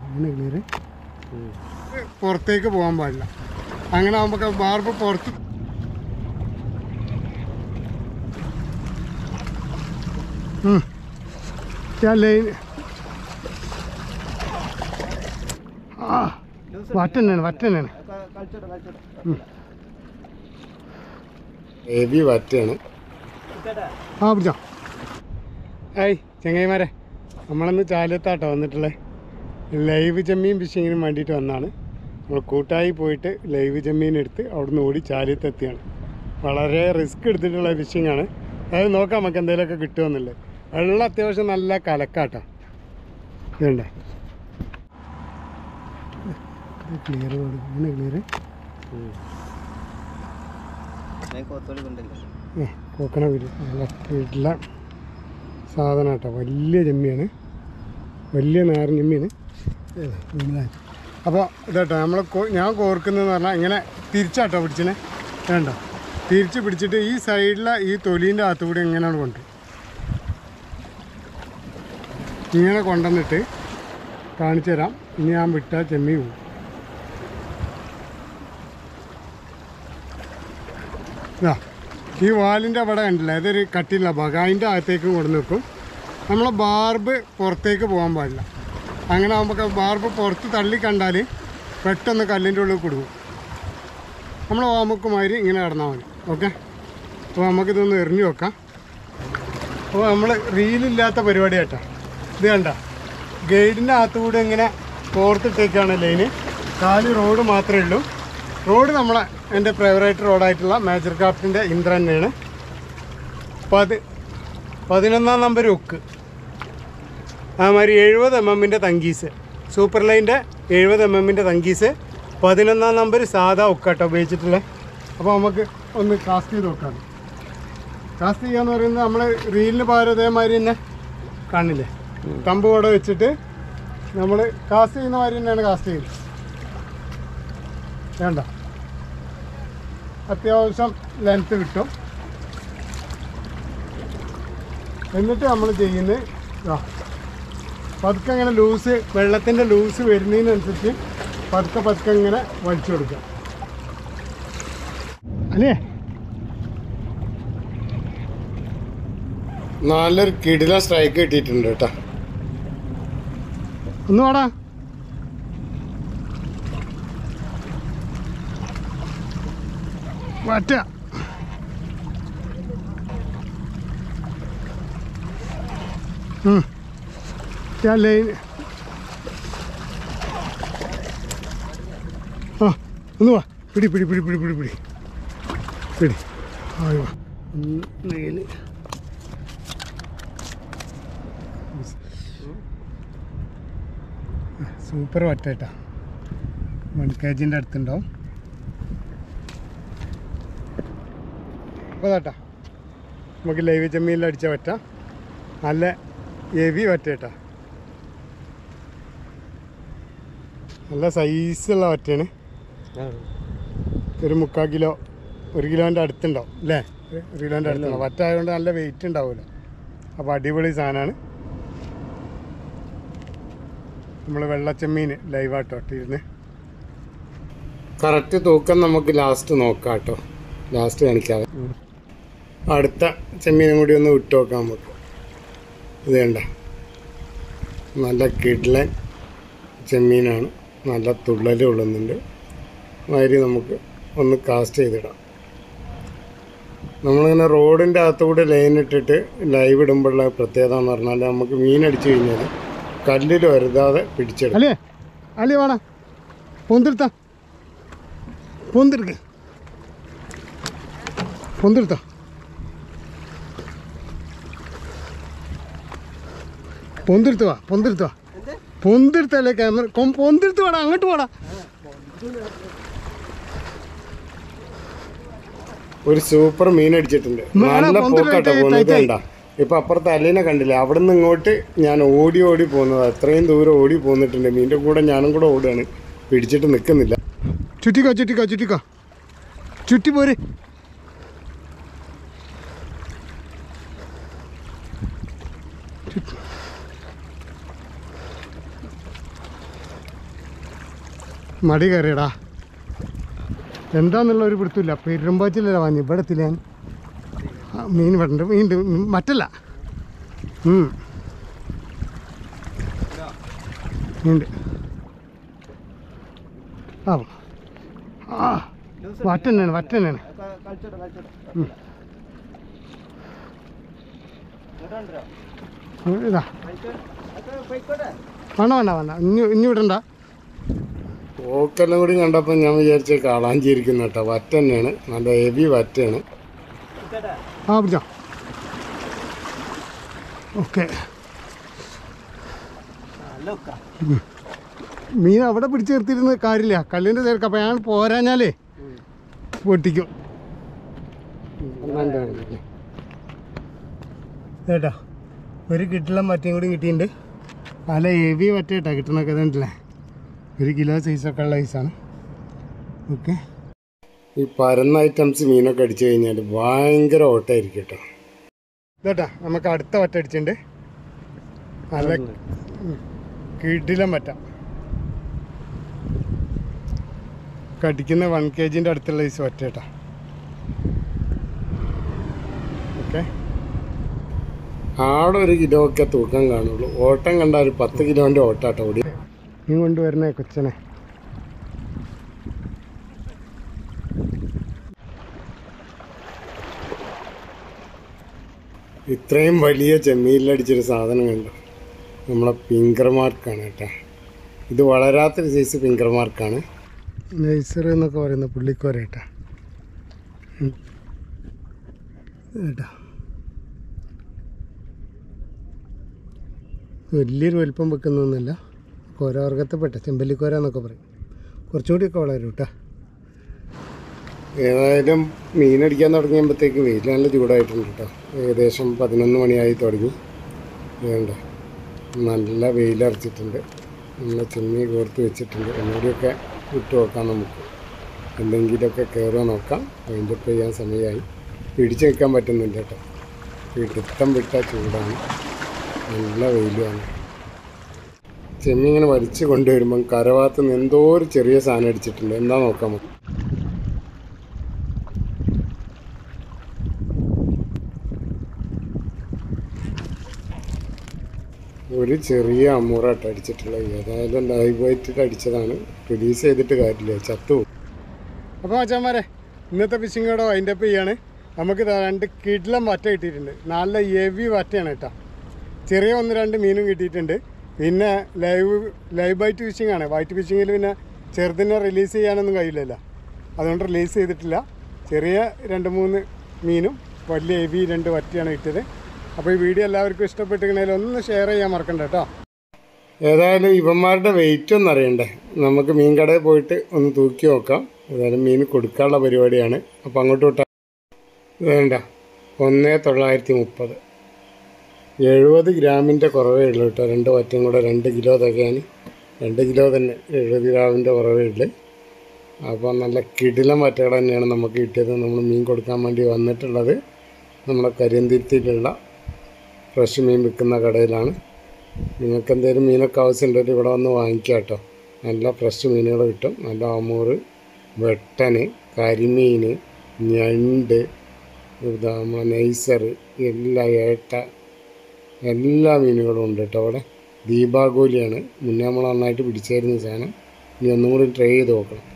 ഇങ്ങനെ ക്ലിയർ പുറത്തേക്ക് പോകാൻ പാടില്ല അങ്ങനെ ആകുമ്പോൾ ബാർബ് പുറത്ത് ഉം. ഞാൻ ലൈൻ ആ വറ്റനാണ് വറ്റനാണ് ഹെവി വറ്റാണ് ആ പിടിച്ചോ ഏയ് ചെങ്ങൈമാരെ നമ്മളന്ന് ചാലത്താട്ടോ വന്നിട്ടുള്ളത് ലൈവ് ചെമ്മീൻ ഫിഷിങ്ങിന് വേണ്ടിയിട്ട് വന്നാണ് നമ്മൾ കൂട്ടായി പോയിട്ട് ലൈവ് ചെമ്മീൻ എടുത്ത് അവിടുന്ന് ഓടി ചാലത്തെത്തിയാണ് വളരെ റിസ്ക് എടുത്തിട്ടുള്ള ഫിഷിംഗ് ആണ് അതായത് നോക്കാം നമുക്ക് എന്തെങ്കിലുമൊക്കെ കിട്ടുമെന്നുള്ളത് വെള്ളം അത്യാവശ്യം നല്ല കലക്കാട്ടോ ഇതുണ്ടേ ക്ലിയർ ഇങ്ങനെ ക്ലിയർ കോത്തോളി കൊണ്ടല്ലേ ഏ, കോക്കണ വീട് നല്ല വീട്ടില സാധനം കേട്ടോ വലിയ ചെമ്മിയാണ് വലിയ നാരൻ ചെമ്മിയാണ് അപ്പോൾ ഇതാട്ടോ നമ്മൾ ഞാൻ കോർക്കുന്നതെന്ന് പറഞ്ഞാൽ ഇങ്ങനെ തിരിച്ചാട്ടോ പിടിച്ചിനെ വേണ്ട തിരിച്ച് പിടിച്ചിട്ട് ഈ സൈഡിലെ ഈ തൊലീൻ്റെ അകത്തുകൂടി ഇങ്ങനെയാണ് കൊണ്ടു ഇങ്ങനെ കൊണ്ടുവന്നിട്ട് കാണിച്ചു തരാം ഇനി ഞാൻ വിട്ടാൽ ചെമ്മി പോകും ഇതാ ഈ വാലിൻ്റെ അവിടെ കണ്ടില്ല ഇതൊരു കട്ടില്ല ഭാഗം അതിൻ്റെ അകത്തേക്ക് കൊണ്ടു നിൽക്കും നമ്മളെ ബാർബ് പുറത്തേക്ക് പോകാൻ പാടില്ല അങ്ങനെ ആകുമ്പോൾ ബാർബ് പുറത്ത് തള്ളി കണ്ടാൽ പെട്ടെന്ന് കല്ലിൻ്റെ ഉള്ളിൽ കൊടുക്കും നമ്മൾ ഓമക്ക് മാതിരി ഇങ്ങനെ കിടന്നാൽ മതി ഓക്കെ അപ്പോൾ നമുക്കിതൊന്ന് എറിഞ്ഞു വെക്കാം അപ്പോൾ നമ്മൾ റീലില്ലാത്ത പരിപാടി കേട്ടോ ഇത് കണ്ട ഗൈഡിൻ്റെ അകത്തുകൂടെ ഇങ്ങനെ കോർത്തിട്ടേക്കാണ് ലൈന് കാല് റോഡ് മാത്രമേ ഉള്ളൂ റോഡ് നമ്മളെ എൻ്റെ ഫേവറേറ്റ് റോഡായിട്ടുള്ള മേജർ ക്രാഫ്റ്റിൻ്റെ ഇന്ദ്ര തന്നെയാണ് പതി പതിനൊന്നാം നമ്പർ ഉക്ക് അതുമാതിരി എഴുപത് എം എമ്മിൻ്റെ തങ്കീസ് സൂപ്പർ ലൈൻ്റെ എഴുപത് എം എമ്മിൻ്റെ തങ്കീസ് പതിനൊന്നാം നമ്പർ സാധാ ഉക്കാട്ടോ ഉപയോഗിച്ചിട്ടുള്ളത് അപ്പോൾ നമുക്ക് ഒന്ന് കാസ്റ്റ് ചെയ്ത് നോക്കാം കാസ്റ്റ് ചെയ്യാന്ന് പറയുന്നത് നമ്മൾ റീലിന് പകരം ഇതേമാതിരി തന്നെ കാണില്ലേ കമ്പ് കൂടെ വെച്ചിട്ട് നമ്മൾ കാസ്റ്റ് ചെയ്യുന്ന മാതിരി തന്നെയാണ് കാസ്റ്റ് ചെയ്യുന്നത് വേണ്ട അത്യാവശ്യം ലെങ്ത്ത് കിട്ടും എന്നിട്ട് നമ്മൾ ചെയ്യുന്നത് ഇതാ പതുക്കെ ഇങ്ങനെ ലൂസ് വെള്ളത്തിൻ്റെ ലൂസ് വരുന്നതിനനുസരിച്ച് പതുക്കെ പതുക്കെ ഇങ്ങനെ വലിച്ചു കൊടുക്കുക അല്ലേ നല്ലൊരു കിടില സ്ട്രൈക്ക് കിട്ടിയിട്ടുണ്ട് കേട്ടോ ഒന്ന് വാടാ വറ്റ ഉം. ഞാൻ ലൈൻ ആ ഒന്ന് വാ പിടി പിടി പിടി പിടി പിടി പിടി പിടി ആയോ ലൈന് സൂപ്പർ വറ്റേട്ടാ വൺ കെ ജിൻ്റെ അടുത്തുണ്ടാവും അപ്പോൾ കേട്ടാ നമുക്ക് ലൈവ് ചെമ്മീനിൽ അടിച്ച വറ്റ നല്ല ഹെവി വറ്റേട്ടാ നല്ല സൈസുള്ള വറ്റയാണ് ഒരു മുക്കാൽ കിലോ ഒരു കിലോൻ്റെ അടുത്തുണ്ടാവും അല്ലേ ഒരു കിലോൻ്റെ അടുത്തുണ്ടാവും വറ്റ ആയതുകൊണ്ട് നല്ല വെയിറ്റ് ഉണ്ടാവുമല്ലോ അപ്പോൾ അടിപൊളി സാധനമാണ് നമ്മൾ വെള്ളച്ചെമ്മീൻ ലൈവാട്ടോ ഇട്ടിരുന്ന് കറക്റ്റ് തൂക്കം നമുക്ക് ലാസ്റ്റ് നോക്കാം കേട്ടോ ലാസ്റ്റ് കാണിക്കാതെ അടുത്ത ചെമ്മീനും കൂടി ഒന്ന് വിട്ടു നോക്കാം നമുക്ക് ഇത് കണ്ട നല്ല കിഡ്ലൻ ചെമ്മീനാണ് നല്ല തുള്ളൽ കൊള്ളുന്നുണ്ട് മാതിരി നമുക്ക് ഒന്ന് കാസ്റ്റ് ചെയ്തിടാം നമ്മളിങ്ങനെ റോഡിൻ്റെ അകത്തുകൂടെ ലൈൻ ഇട്ടിട്ട് ലൈവ് ഇടുമ്പോഴുള്ള പ്രത്യേകത എന്ന് പറഞ്ഞാൽ നമുക്ക് മീൻ അടിച്ചു കഴിഞ്ഞാൽ കല്ലിൽ വരുതാതെ പിടിച്ചെടുക്കും അല്ലേ അല്ലേ വേണ പൊന്തിരുത്ത പൊന്തിരുക്ക് പൊന്തിരുത്ത പൊന്തിരുത്ത് വാ പൊന്തിരുത്ത് വാ പൊന്തിരുത്തല്ലേ ക്യാമറ പൊന്തിരുത്ത് വേടാ അങ്ങോട്ട് പോടാ ഒരു സൂപ്പർ മീൻ അടിച്ചിട്ടുണ്ട് നല്ല പോക്കാട്ടോ പോകുന്നത് കണ്ട ഇപ്പൊ അപ്പുറത്ത് അലീനെ കണ്ടില്ല അവിടെ നിന്ന് ഇങ്ങോട്ട് ഞാൻ ഓടി ഓടി പോകുന്നത് അത്രയും ദൂരം ഓടി പോന്നിട്ടുണ്ട് മീൻ്റെ കൂടെ ഞാനും കൂടെ ഓടുകയാണ് പിടിച്ചിട്ട് നിൽക്കുന്നില്ല ചുറ്റിക്കോ ചുറ്റിക്കോ ചുറ്റിക്കോ ചുറ്റി പോര് മടി കയറിയടാ എന്താന്നുള്ള ഒരു പിടുത്തില്ല പെരുമ്പാച്ചിലല്ല വാങ്ങി ഇവിടെ എത്തില്ല ഞാൻ ആ, മീൻ ഇവിടെ ഉണ്ട് മീൻ ഉണ്ട് ഉം, മറ്റല്ല ഉം. മീനുണ്ട് ആ ആ വറ്റ തന്നെയാണ് വറ്റ തന്നെയാണ് കളിച്ചോട്ടെ കളിച്ചോട്ടെ ഉം. ഇങ്ങോട്ടുണ്ടോ ഉം, ഇതാ കളിച്ചോ അതൊക്കെ പോയിക്കോട്ടെ വേണ്ട വേണ്ട വേണ്ട ഇനി ഇനി വിടണ്ട ഓക്കെല്ലാം കൂടി കണ്ടപ്പോൾ ഞാൻ വിചാരിച്ച കാളാഞ്ചിരിക്കുന്ന കേട്ടോ വറ്റ തന്നെയാണ് നല്ല ഹെവി വറ്റയാണ് ഇട്ടേട്ടാ ആ പിടിച്ചോ ഓക്കെ നല്ല ഉക്ക മീൻ അവിടെ പിടിച്ച് നിർത്തിയിരുന്ന കാര്യമില്ല കല്ലിൻ്റെ ചേർക്ക് അപ്പം ഞാൻ പോരാഞ്ഞാലേ പൊട്ടിക്കും കേട്ടോ ഒരു കിട്ടില്ല മറ്റേം കൂടി കിട്ടിയിട്ടുണ്ട് നല്ല ഹെവി വറ്റ കേട്ടോ കിട്ടണൊക്കെ കണ്ടില്ലേ ഒരു കിലോ സൈസൊക്കെ ഉള്ള സൈസാണ് ഓക്കെ ഈ പരന്ന ഐറ്റംസ് മീനൊക്കെ അടിച്ചു കഴിഞ്ഞാൽ ഭയങ്കര ഓട്ടമായിരിക്കും കേട്ടോ ഇതേട്ടാ നമുക്ക് അടുത്ത വറ്റ അടിച്ചിട്ടുണ്ട് നല്ല കിടിലം വറ്റ കടിക്കുന്ന വൺ കെ ജിൻ്റെ അടുത്തുള്ള ഈ വറ്റ കേട്ടോ ഓക്കെ ആടെ ഒരു കിലോ ഒക്കെ തൂക്കം കാണുള്ളൂ ഓട്ടം കണ്ട ഒരു പത്ത് കിലോൻ്റെ ഓട്ടാട്ടോ ഓടി നീ കൊണ്ടുവരണേ കൊച്ചനെ ഇത്രയും വലിയ ചെമ്മീനിലടിച്ചൊരു സാധനം കണ്ടു നമ്മളെ പിങ്കർ മാർക്കാണ് കേട്ടോ ഇത് വളരാത്തൊരു സൈസ് പിങ്കർ മാർക്കാണ് നൈസർ എന്നൊക്കെ പറയുന്ന പുള്ളിക്കോര കേട്ടോ ഉം. കേട്ടോ വലിയൊരു വലിപ്പം വെക്കുന്നൊന്നുമല്ല കോരവർഗത്തിൽപ്പെട്ട ചെമ്പല്ലിക്കോര എന്നൊക്കെ പറയും കുറച്ചുകൂടിയൊക്കെ വളരും കേട്ടോ ഏതായാലും മീനടിക്കാൻ തുടങ്ങിയപ്പോഴത്തേക്ക് വെയിൽ നല്ല ചൂടായിട്ടുണ്ട് കേട്ടോ ഏകദേശം പതിനൊന്ന് മണിയായി തുടങ്ങി വേണ്ട നല്ല വെയിലറച്ചിട്ടുണ്ട് നല്ല ചെമ്മീൻ കോർത്ത് വെച്ചിട്ടുണ്ട് ഒന്നുകൂടിയൊക്കെ വിട്ടു നോക്കാം നമുക്ക് എന്തെങ്കിലുമൊക്കെ കയറുക നോക്കാം അതിൻ്റെ ചെയ്യാൻ സമയമായി പിടിച്ചു നിൽക്കാൻ പറ്റുന്നില്ല കേട്ടോ പിടുത്തം വിട്ട ചൂടാണ് നല്ല വെയിലുമാണ് ചെമ്മീൻ ഇങ്ങനെ വലിച്ചു കൊണ്ടുവരുമ്പം കരഭാഗത്ത് നിന്ന് എന്തോ ഒരു ചെറിയ സാധനം അടിച്ചിട്ടുണ്ട് എന്താ നോക്കാം നമുക്ക് ഒരു ചെറിയ അമ്മൂറായിട്ട് അടിച്ചിട്ടുള്ളത് ഏതായാലും ലൈവ് വൈറ്റിൽ അടിച്ചതാണ് റിലീസ് ചെയ്തിട്ട് കാര്യമില്ല ചത്തു അപ്പോൾ അച്ഛന്മാരെ ഇന്നത്തെ ഫിഷിംഗ് കൂടെ വൈൻഡ് അപ്പ് ചെയ്യാണ് നമുക്ക് ദാ രണ്ട് കിടിലം വറ്റ കിട്ടിയിട്ടുണ്ട് നല്ല ഹെവി വറ്റയാണ് കേട്ടോ ചെറിയ ഒന്ന് രണ്ട് മീനും കിട്ടിയിട്ടുണ്ട് പിന്നെ ലൈവ് ലൈവ് ബൈറ്റ് ഫിഷിംഗ് ആണ് വൈറ്റ് ഫിഷിങ്ങിൽ പിന്നെ ചെറുതിനെ റിലീസ് ചെയ്യാനൊന്നും കഴിയില്ലല്ലോ അതുകൊണ്ട് റിലീസ് ചെയ്തിട്ടില്ല ചെറിയ രണ്ട് മൂന്ന് മീനും വലിയ ഹെവി രണ്ട് വറ്റിയാണ് കിട്ടിയത് അപ്പോൾ ഈ വീഡിയോ എല്ലാവർക്കും ഇഷ്ടപ്പെട്ടിട്ടുണ്ടെങ്കിൽ ഒന്ന് ഷെയർ ചെയ്യാൻ മറക്കണ്ട കേട്ടോ ഏതായാലും ഇവന്മാരുടെ വെയിറ്റ് ഒന്നും അറിയണ്ടേ നമുക്ക് മീൻ കടയിൽ പോയിട്ട് ഒന്ന് തൂക്കി നോക്കാം ഏതായാലും മീൻ കൊടുക്കാനുള്ള പരിപാടിയാണ് അപ്പോൾ അങ്ങോട്ട് വിട്ടാൽ വേണ്ട ഒന്ന് തൊള്ളായിരത്തി മുപ്പത് എഴുപത് ഗ്രാമിൻ്റെ കുറവേ ഉള്ളൂ കേട്ടോ രണ്ട് വറ്റയും കൂടെ രണ്ട് കിലോ തികയാൻ രണ്ട് കിലോ തന്നെ എഴുപത് ഗ്രാമിൻ്റെ കുറവേ ഉള്ളൂ അപ്പോൾ നല്ല കിടിലം വറ്റകൾ തന്നെയാണ് നമുക്ക് കിട്ടിയത് നമ്മൾ മീൻ കൊടുക്കാൻ വേണ്ടി വന്നിട്ടുള്ളത് നമ്മുടെ കരിയന്തിരുത്തിയിലുള്ള ഫ്രഷ് മീൻ വിൽക്കുന്ന കടയിലാണ് നിങ്ങൾക്ക് എന്തെങ്കിലും മീനൊക്കെ ആവശ്യമുണ്ടെങ്കിൽ ഇവിടെ വന്ന് വാങ്ങിക്കാം കേട്ടോ നല്ല ഫ്രഷ് മീനുകൾ കിട്ടും നല്ല ആമൂറ് വെട്ടന് കരിമീൻ ഞണ്ട് ഇതാ നമ്മളെ നെയ്സർ എല്ലാ ഏട്ട എല്ലാ മീനുകളും ഉണ്ട് കേട്ടോ അവിടെ ദീപാഗോലിയാണ് മുന്നേ നമ്മൾ നന്നായിട്ട് പിടിച്ചായിരുന്ന സാധനം ഇനി ഒന്നും കൂടി ട്രൈ ചെയ്ത് നോക്കണം